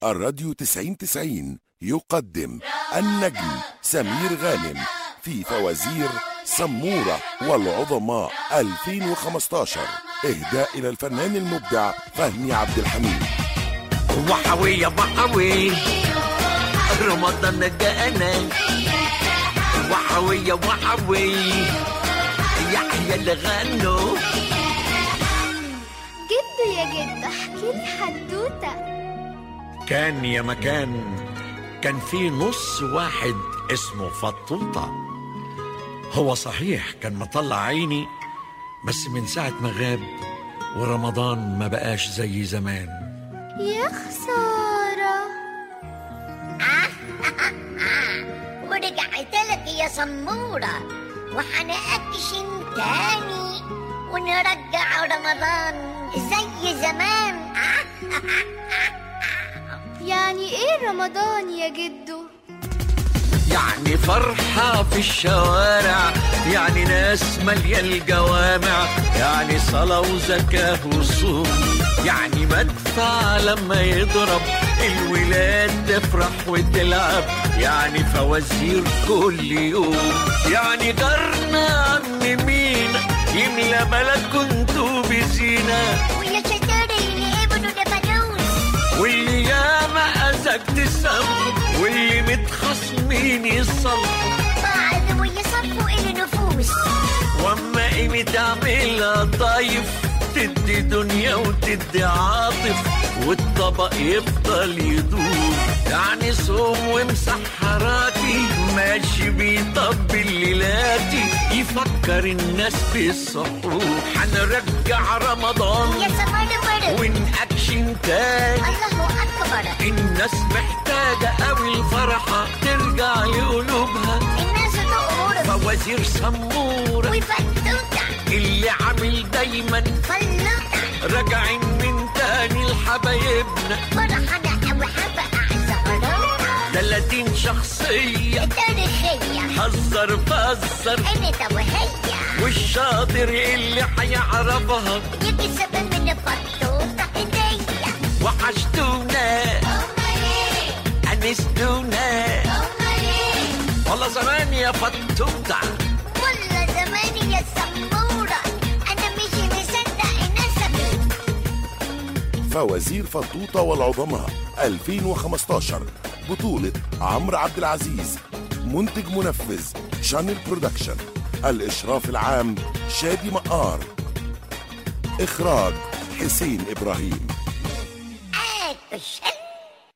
الراديو 90 90 يقدم النجم سمير غانم في فوازير سمورة والعظماء 2015 إهداء إلى الفنان المبدع فهمي عبد الحميد وحوي وحوي رمضان جانا وحوي وحوي يحيى اللي غنوا جد يا جد احكي لي حدوته كان يا مكان كان في نص واحد اسمه فطوطة هو صحيح كان مطلع عيني بس من ساعة ما غاب ورمضان ما بقاش زي زمان يا خسارة ورجعت لك يا سمورة وحنأكشن تاني ونرجع رمضان زي زمان يعني ايه رمضان يا جدو يعني فرحة في الشوارع يعني ناس مالية الجوامع يعني صلاة وزكاة وصوم يعني مدفع لما يضرب الولاد تفرح وتلعب يعني فوازير كل يوم يعني جارنا عم مين يملى ملكنته بزينة ويا شجري اللي ابنه ده فانوس واللي ياما أذاك تسم واللي متخصمين يصلحوا بعد ويصفوا إلى نفوس واما قيمة تعملها ضيف تدي دنيا وتدي عاطف والطبق يفضل يدور يعني صوم وامسح حراتي ماشي بيطبل ليلاتي يفكر الناس بالسحور هنرجع رمضان يا سمر مرة ونأكشن تاني الله أكبر الناس محتاجة قوي الفرحة ترجع لقلوبها الناس تقول فوازير سمورة وفتوتة اللي عامل دايما فلوتة راجعين من تاني لحبايبنا فرحنا وحبقى زهروتة 30 شخصية تاريخية هزر فزر انت وهي والشاطر اللي هيعرفها يكسب من الفطوطة هدية وحشتونا أمالي أنستونا أمالي والله زمان يا فتوتة والله زمان يا سمورة أنا مش مصدق نسبي فوازير فطوطة والعظماء 2015 بطولة عمرو عبد العزيز منتج منفذ شانل برودكشن الإشراف العام شادي مقار إخراج حسين إبراهيم أكش